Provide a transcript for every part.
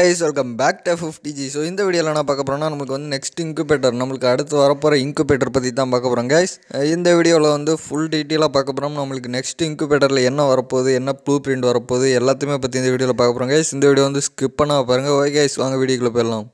guys welcome back to fifty G so இந்த வீடியோவில் நான் பார்க்க போகிறோம்னா நமக்கு வந்து நெக்ஸ்ட் இன்குபேட்டர் நம்மளுக்கு அடுத்து வரப்போகிற இன்குபேட்டர் பற்றி தான் பார்க்க போகிறோம் கைஸ் இந்த வீடியோவில் வந்து ஃபுல் டீட்டெயிலாக பார்க்க போகிறோம் நம்மளுக்கு நெக்ஸ்ட் இன்குபேட்டரில் என்ன வரப்போகுது என்ன ப்ளூ பிரிண்ட் வரப்போகுது எல்லாத்தையுமே பற்றி இந்த வீடியோவில் பார்க்க போகிறோம் கைஸ் இந்த வீடியோ வந்து ஸ்கிப் பண்ண பாருங்கள் ஓகே கைஸ் வாங்க வீடியோக்குள்ளே போயிடலாம்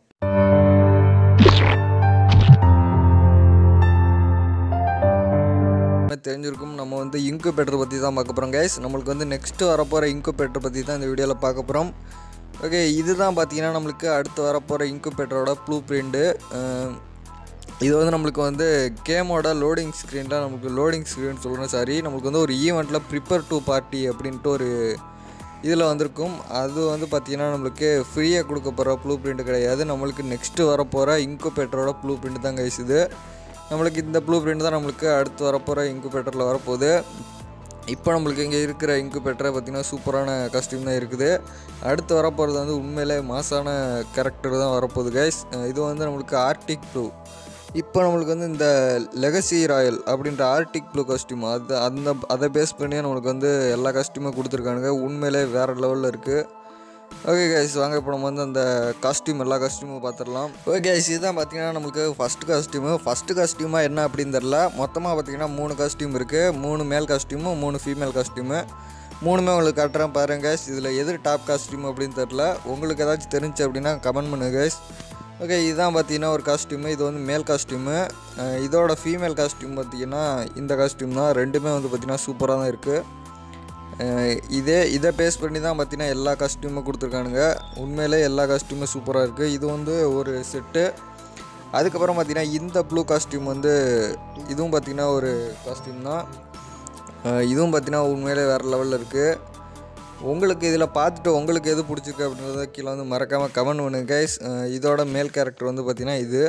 தெரிஞ்சிருக்கும் நம்ம வந்து இன்குபேட்டர் பற்றி தான் பார்க்க போகிறோம் கைஸ் நம்மளுக்கு வந்து நெக்ஸ்ட்டு வரப்போகிற இன்குபேட்டர் பற்றி தான் இந்த வீடியோவில் பார்க்க போகிறோம் ஓகே இதுதான் பார்த்தீங்கன்னா நம்மளுக்கு அடுத்து வரப்போகிற இன்குபேட்டரோட ப்ளூ பிரிண்ட்டு இது வந்து நம்மளுக்கு வந்து கேமோட லோடிங் ஸ்க்ரீனில் நமக்கு லோடிங் ஸ்க்ரீன் சொல்கிறேன் சாரி நம்மளுக்கு வந்து ஒரு ஈவெண்ட்டில் ப்ரிப்பேர் டு பார்ட்டி அப்படின்ட்டு ஒரு இதில் வந்திருக்கும் அது வந்து பார்த்திங்கன்னா நம்மளுக்கு ஃப்ரீயாக கொடுக்க போகிற ப்ளூ பிரிண்ட் கிடையாது நம்மளுக்கு நெக்ஸ்ட்டு வரப்போகிற இன்குபேட்டரோட ப்ளூ பிரிண்ட் தான் கைஸ் இது நம்மளுக்கு இந்த ப்ளூ பிரிண்ட் தான் நம்மளுக்கு அடுத்து வரப்போகிற இன்குபேட்டரில் வரப்போகுது இப்போ நம்மளுக்கு இங்கே இருக்கிற இன்குபேட்டரை பார்த்திங்கன்னா சூப்பரான காஸ்டியூம் தான் இருக்குது அடுத்து வரப்போகிறது வந்து உண்மையிலே மாசான கேரக்டர் தான் வரப்போகுது கைஸ் இது வந்து நம்மளுக்கு ஆர்டிக் ப்ளூ இப்போ நம்மளுக்கு வந்து இந்த லெகசி ராயல் அப்படின்ற ஆர்டிக் ப்ளூ காஸ்டியூம் அது அந்த அதை பேஸ் பண்ணி நம்மளுக்கு வந்து எல்லா காஸ்டியூமும் கொடுத்துருக்கானுங்க உண்மையிலே வேறு லெவலில் இருக்குது ஓகே கைஸ் வாங்க இப்போ நம்ம வந்து அந்த காஸ்டியூம் எல்லா காஸ்டியூமும் பார்த்துடலாம் ஓகே கைஸ் இதுதான் பார்த்தீங்கன்னா நம்மளுக்கு ஃபஸ்ட்டு காஸ்டியூமு ஃபஸ்ட்டு காஸ்டியூமாக என்ன அப்படின்னு தெரில மொத்தமாக பார்த்தீங்கன்னா மூணு காஸ்டியூம் இருக்குது மூணு மேல் காஸ்டியூமு மூணு ஃபீமேல் காஸ்டியூமு மூணுமே உங்களுக்கு காட்டுறேன் பாருங்க கைஸ் இதில் எது டாப் காஸ்டியூம் அப்படின்னு தெரில உங்களுக்கு ஏதாச்சும் தெரிஞ்சு அப்படின்னா கமெண்ட் பண்ணுங்க கைஸ் ஓகே இதுதான் பார்த்தீங்கன்னா ஒரு காஸ்டியூமு இது வந்து மேல் காஸ்டியூமு இதோட ஃபீமேல் காஸ்டியூம் பார்த்தீங்கன்னா இந்த காஸ்டியூம் தான் ரெண்டுமே வந்து பார்த்திங்கன்னா சூப்பராக தான் இருக்குது இதே இதை பேஸ் பண்ணி தான் பார்த்தீங்கன்னா எல்லா காஸ்டியூமும் கொடுத்துருக்கானுங்க உண்மையிலே எல்லா காஸ்டியூமும் சூப்பராக இருக்குது இது வந்து ஒரு செட்டு அதுக்கப்புறம் பார்த்தீங்கன்னா இந்த ப்ளூ காஸ்டியூம் வந்து இதுவும் பார்த்திங்கன்னா ஒரு காஸ்டியூம் தான் இதுவும் பார்த்தீங்கன்னா உண்மையிலே வேறு லெவலில் இருக்குது உங்களுக்கு இதில் பார்த்துட்டு உங்களுக்கு எது பிடிச்சிருக்கு அப்படின்றத கீழே வந்து மறக்காமல் கமெண்ட் பண்ணுங்க கைஸ் இதோட மேல் கேரக்டர் வந்து பார்த்திங்கன்னா இது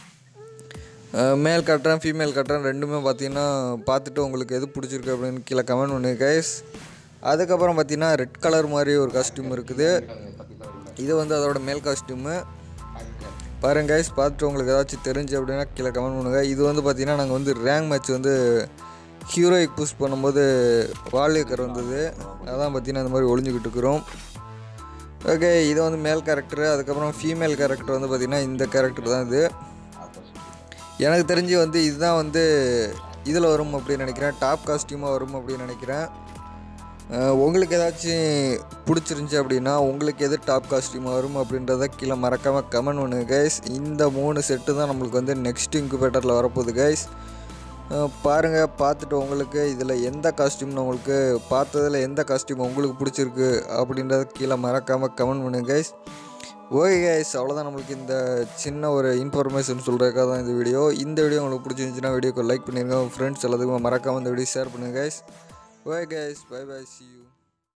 மேல் கட்டுறேன் ஃபீமேல் கட்டுறேன் ரெண்டுமே பார்த்தீங்கன்னா பார்த்துட்டு உங்களுக்கு எது பிடிச்சிருக்கு அப்படின்னு கீழே கமெண்ட் பண்ணுங்க கைஸ் அதுக்கப்புறம் பார்த்தீங்கன்னா ரெட் கலர் மாதிரி ஒரு காஸ்டியூம் இருக்குது இது வந்து அதோட மேல் காஸ்டியூமு பாருங்க கைஸ் பார்த்துட்டு உங்களுக்கு ஏதாச்சும் தெரிஞ்சு அப்படின்னா கீழே கமெண்ட் பண்ணுங்கள் இது வந்து பார்த்திங்கன்னா நாங்கள் வந்து ரேங்க் மேட்ச் வந்து ஹீரோயிக் புஷ் பண்ணும்போது வால்யக்கர் வந்தது அதான் பார்த்தீங்கன்னா இந்த மாதிரி ஒளிஞ்சிக்கிட்டு இருக்கிறோம் ஓகே இது வந்து மேல் கேரக்டரு அதுக்கப்புறம் ஃபீமேல் கேரக்டர் வந்து பார்த்திங்கன்னா இந்த கேரக்டர் தான் இது எனக்கு தெரிஞ்சு வந்து இதுதான் வந்து இதில் வரும் அப்படின்னு நினைக்கிறேன் டாப் காஸ்டியூமாக வரும் அப்படின்னு நினைக்கிறேன் உங்களுக்கு ஏதாச்சும் பிடிச்சிருந்துச்சி அப்படின்னா உங்களுக்கு எது டாப் காஸ்டியூமாக வரும் அப்படின்றத கீழே மறக்காமல் கமெண்ட் பண்ணுங்க கைஸ் இந்த மூணு செட்டு தான் நம்மளுக்கு வந்து நெக்ஸ்ட் இன்குபேட்டரில் வரப்போகுது கைஸ் பாருங்கள் பார்த்துட்டு உங்களுக்கு இதில் எந்த காஸ்டியூம் உங்களுக்கு பார்த்ததில் எந்த காஸ்டியூம் உங்களுக்கு பிடிச்சிருக்கு அப்படின்றத கீழே மறக்காமல் கமெண்ட் பண்ணுங்க கைஸ் ஓகே கைஸ் அவ்வளோதான் நம்மளுக்கு இந்த சின்ன ஒரு இன்ஃபர்மேஷன் சொல்கிறதுக்காக தான் இந்த வீடியோ இந்த வீடியோ உங்களுக்கு பிடிச்சிருந்துச்சுன்னா வீடியோக்கு லைக் பண்ணிடுங்க உங்கள் ஃப்ரெண்ட்ஸ் எல்லாத்துக்குமே மறக்காமல் இந்த வீடியோ ஷேர் பண்ணுங்கள் guys okay guys bye bye see you